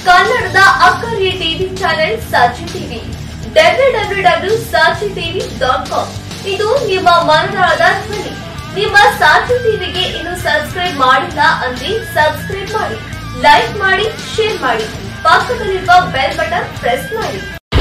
ಕನ್ನಡದ ಅಕ್ಕರಿಯ TV channel Sakshi TV W W W Sakshi TV dot com ಇದು ನಿಮ್ಮ ಮನದಾಳದ ಧ್ವನಿ ನಿಮ್ಮ ಸಾಕ್ಷಿ ಟಿವಿಗೆ ಇನ್ನು ಸಬ್ಸ್ಕ್ರೈಬ್ ಮಾಡಿಲ್ಲ ಅಂದ್ರೆ ಸಬ್ಸ್ಕ್ರೈಬ್ ಮಾಡಿ ಲೈಕ್ ಮಾಡಿ ಶೇರ್ ಮಾಡಿ ಪಕ್ಕದಲ್ಲಿರುವ ಬೆಲ್ ಬಟನ್ ಪ್ರೆಸ್ ಮಾಡಿ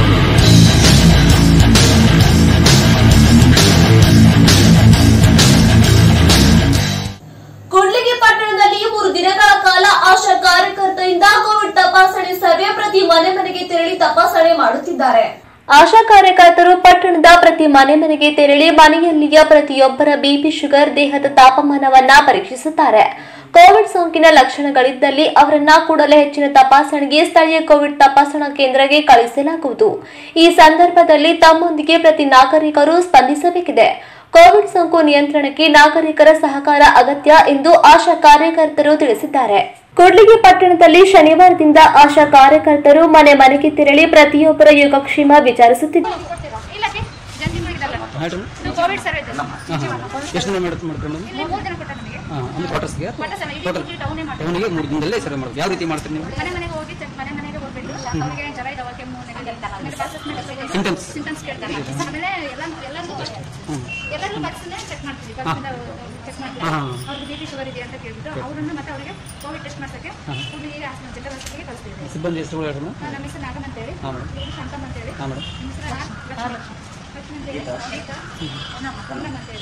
ಕೂಡ್ಲಿಗಿ ಪಟ್ಟಣದಲ್ಲಿ ಮೂರು ದಿನಗಳ ಕಾಲ ಆಶಾ ಕಾರ್ಯಕರ್ತೆಯಿಂದ ಕೋವಿಡ್ ತಪಾಸಣೆ ಸರ್ವೆ ಪ್ರತಿ ಮನೆ ಮನೆಗೆ ತೆರಳಿ ತಪಾಸಣೆ ಮಾಡುತ್ತಿದ್ದಾರೆ ಆಶಾ ಕಾರ್ಯಕರ್ತರು ಪಟ್ಟಣದ ಪ್ರತಿ ಮನೆ ಮನೆಗೆ ತೆರಳಿ ಮನೆಯಲ್ಲಿಯ ಪ್ರತಿಯೊಬ್ಬರ ಬಿಪಿ ಶುಗರ್ ದೇಹದ ತಾಪಮಾನವನ್ನ ಪರೀಕ್ಷಿಸುತ್ತಾರೆ ಕೋವಿಡ್ ಸೋಂಕಿನ ಲಕ್ಷಣಗಳಿದ್ದಲ್ಲಿ ಅವರನ್ನ ಕೂಡಲೇ ಹೆಚ್ಚಿನ ತಪಾಸಣೆಗೆ ಸ್ಥಳೀಯ ಕೋವಿಡ್ ತಪಾಸಣಾ ಕೇಂದ್ರಕ್ಕೆ ಕಳುಹಿಸಲಾಗುವುದು ಈ ಸಂದರ್ಭದಲ್ಲಿ ತಮ್ಮೊಂದಿಗೆ ಪ್ರತಿ ನಾಗರಿಕರು ಸ್ಪಂದಿಸಬೇಕಿದೆ ಕೋವಿಡ್ ಸೋಂಕು ನಿಯಂತ್ರಣಕ್ಕೆ ನಾಗರಿಕರ ಸಹಕಾರ ಅಗತ್ಯ ಎಂದು ಆಶಾ ಕಾರ್ಯಕರ್ತರು ತಿಳಿಸಿದ್ದಾರೆ ಕೂಡ್ಲಿಗಿ ಪಟ್ಟಣದಲ್ಲಿ ಶನಿವಾರದಿಂದ ಆಶಾ ಕಾರ್ಯಕರ್ತರು ಮನೆ ಮನೆಗೆ ತೆರಳಿ ಪ್ರತಿಯೊಬ್ಬರ ಯೋಗಕ್ಷೇಮ ವಿಚಾರಿಸುತ್ತಿದ್ದಾರೆ ಇಲ್ಲಕ್ಕೆ ಜಲ್ದಿ ಮಾಡಿದಲ್ಲ ಆಯ್ತು ಇದು ಕೋವಿಡ್ ಸರ್ವಿಸ್ ಹಾಂ ಹಾಂ ಎಷ್ಟು ದಿನ ಮಾಡುತ್ತೆ ಮಾಡ್ಕೊಂಡು ಇಲ್ಲಿ ಮೂರು ದಿನ ಕೊಟ್ಟ ನಮಗೆ ಹಾಂ ಅಂದ್ರೆ ಕ್ವಾರ್ಟರ್ಸ್ಗೆ ಮಟ್ಟ ಸಲ ಇಡೀ ಟೌನೇ ಮಾಡಿ ಟೌನಿಗೆ ಮೂರು ದಿನದಲ್ಲೇ ಸರ್ವೆ ಮಾಡೋದು ಯಾವ ರೀತಿ ಮಾಡ್ತೀರಿ ನೀವು ಮನೆ ಮನೆಗೆ ಹೋಗಿ ಚೆಕ್ ಮನೆ ಮನೆಗೆ ಹೋಗ್ಬಿಟ್ಟು ಅವ್ರಿಗೆ ಜ್ವರ ಇದಾವ ಕೆಮ್ಮು ನೆಗಡಿ ಆಮೇಲೆ ಬಸ್ Symptoms. ಸಿಂಟಮ್ಸ್ ಕೇಳ್ತಾರೆ ಆಮೇಲೆ ಎಲ್ಲ ಎಲ್ಲರೂ ಎಲ್ಲರೂ ಬಸ್ಸನ್ನೇ ಚೆಕ್ ಮಾಡ್ತೀವಿ ಬಸ್ಸಿಂದ ಚೆಕ್ ಮಾಡ್ತೀವಿ ಹಾಂ ಹಾಂ ಅವ್ರಿಗೆ ಬಿ ಪಿ ಶುಗರ್ ಇದೆ ಅಂತ ಕೇಳ್ಬಿಟ್ಟು ಅವರನ್ನು ಮತ್ತೆ ಅವರಿಗೆ ಕೋವಿಡ್ ಟೆಸ್ಟ್ ಮಾಡ್ಸಕ್ಕೆ ಕೂಡಲಿಗೆ ಹಾಸ್ಪಿಟಲ್ ಜಿಲ್ಲಾ ಹಾಸ್ಪಿಟಲ್ಗೆ ಕಳಿಸ್ತೀವಿ ಸಿಬ್ಬಂದಿ ಹೆಸರುಗಳು ಹೇಳ್ರಿ ನಮ್ಮ ಹೆಸರು ನಾಗಮ್ ಅಂತೇಳಿ ಹಾಂ ಮೇಡಮ್ ಇವ್ರು ಶಾಂತಮ್ ಅಂತೇಳಿ ಹಾಂ ಮೇಡಮ್ ನಿಮ್ಮ ಹೆಸರು ಲಕ್ಷ್ಮಿ ಲಕ್ಷ್ಮಿ ಅಂತೇಳಿ ಗೀತಾ ಪೂರ್ಣಮ್ ಅಂತೇಳಿ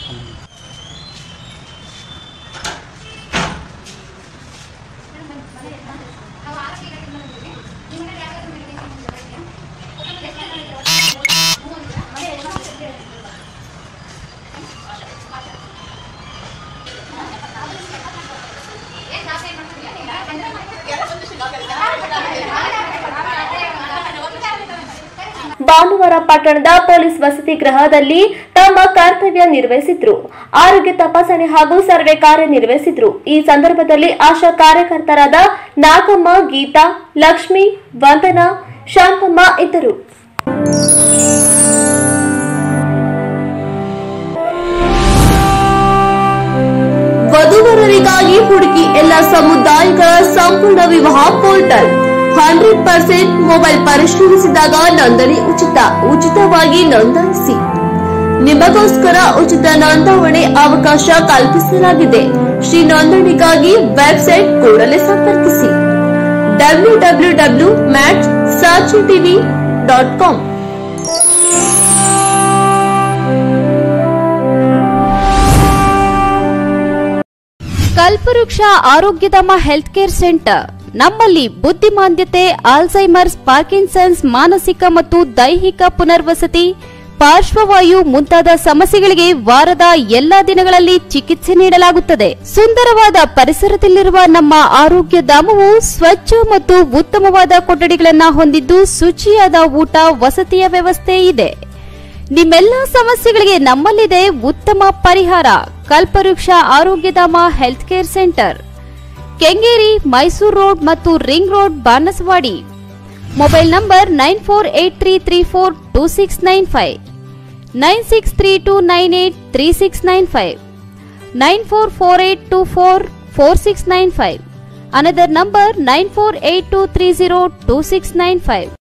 ಭಾನುವಾರ ಪಟ್ಟಣದ ಪೊಲೀಸ್ ವಸತಿ ಗೃಹದಲ್ಲಿ ತಮ್ಮ ಕರ್ತವ್ಯ ನಿರ್ವಹಿಸಿದ್ರು ಆರೋಗ್ಯ ತಪಾಸಣೆ ಹಾಗೂ ಸರ್ವೆ ಕಾರ್ಯ ನಿರ್ವಹಿಸಿದ್ರು ಈ ಸಂದರ್ಭದಲ್ಲಿ ಆಶಾ ಕಾರ್ಯಕರ್ತರಾದ ನಾಗಮ್ಮ ಗೀತಾ ಲಕ್ಷ್ಮಿ ವಂದನಾ ಶಾಂತಮ್ಮ ಇದ್ದರು ವಧುವರರಿಗಾಗಿ ಹುಡುಕಿ ಎಲ್ಲ ಸಮುದಾಯಗಳ ಸಂಪೂರ್ಣ ವಿವಾಹ ಪೋರ್ಟಲ್ ಹಂಡ್ರೆಡ್ ಪರ್ಸೆಂಟ್ ಮೊಬೈಲ್ ಪರಿಶೀಲಿಸಿದಾಗ ನೋಂದಣಿ ಉಚಿತ ಉಚಿತವಾಗಿ ನೋಂದಾಯಿಸಿ ನಿಮಗೋಸ್ಕರ ಉಚಿತ ನೋಂದಾವಣೆ ಅವಕಾಶ ಕಲ್ಪಿಸಲಾಗಿದೆ ಶ್ರೀ ನೋಂದಣಿಗಾಗಿ ವೆಬ್ಸೈಟ್ ಕೂಡಲೇ ಸಂಪರ್ಕಿಸಿ W W W mat Sachi TV dot com Kalpavriksha Arogyadhama health care centre ನಮ್ಮಲ್ಲಿ ಬುದ್ಧಿಮಾಂದ್ಯತೆ ಆಲ್ಝೈಮರ್ಸ್ ಪಾರ್ಕಿನ್ಸನ್ಸ್ ಮಾನಸಿಕ ಮತ್ತು ದೈಹಿಕ ಪುನರ್ವಸತಿ ಪಾರ್ಶ್ವವಾಯು ಮುಂತಾದ ಸಮಸ್ಯೆಗಳಿಗೆ ವಾರದ ಎಲ್ಲಾ ದಿನಗಳಲ್ಲಿ ಚಿಕಿತ್ಸೆ ನೀಡಲಾಗುತ್ತದೆ ಸುಂದರವಾದ ಪರಿಸರದಲ್ಲಿರುವ ನಮ್ಮ ಆರೋಗ್ಯ ಧಾಮವು ಸ್ವಚ್ಛ ಮತ್ತು ಉತ್ತಮವಾದ ಕೊಠಡಿಗಳನ್ನು ಹೊಂದಿದ್ದು ಶುಚಿಯಾದ ಊಟ ವಸತಿಯ ವ್ಯವಸ್ಥೆ ಇದೆ ನಿಮ್ಮೆಲ್ಲ ಸಮಸ್ಯೆಗಳಿಗೆ ನಮ್ಮಲ್ಲಿದೆ ಉತ್ತಮ ಪರಿಹಾರ Kalpavriksha Arogyadhama health care centre Kengeri Mysuru road ಮತ್ತು ring road Banaswadi mobile number nine four eight three three four two six nine five nine six three two nine eight three six nine five nine four four eight two four four six nine five another number nine four eight two three zero two six nine five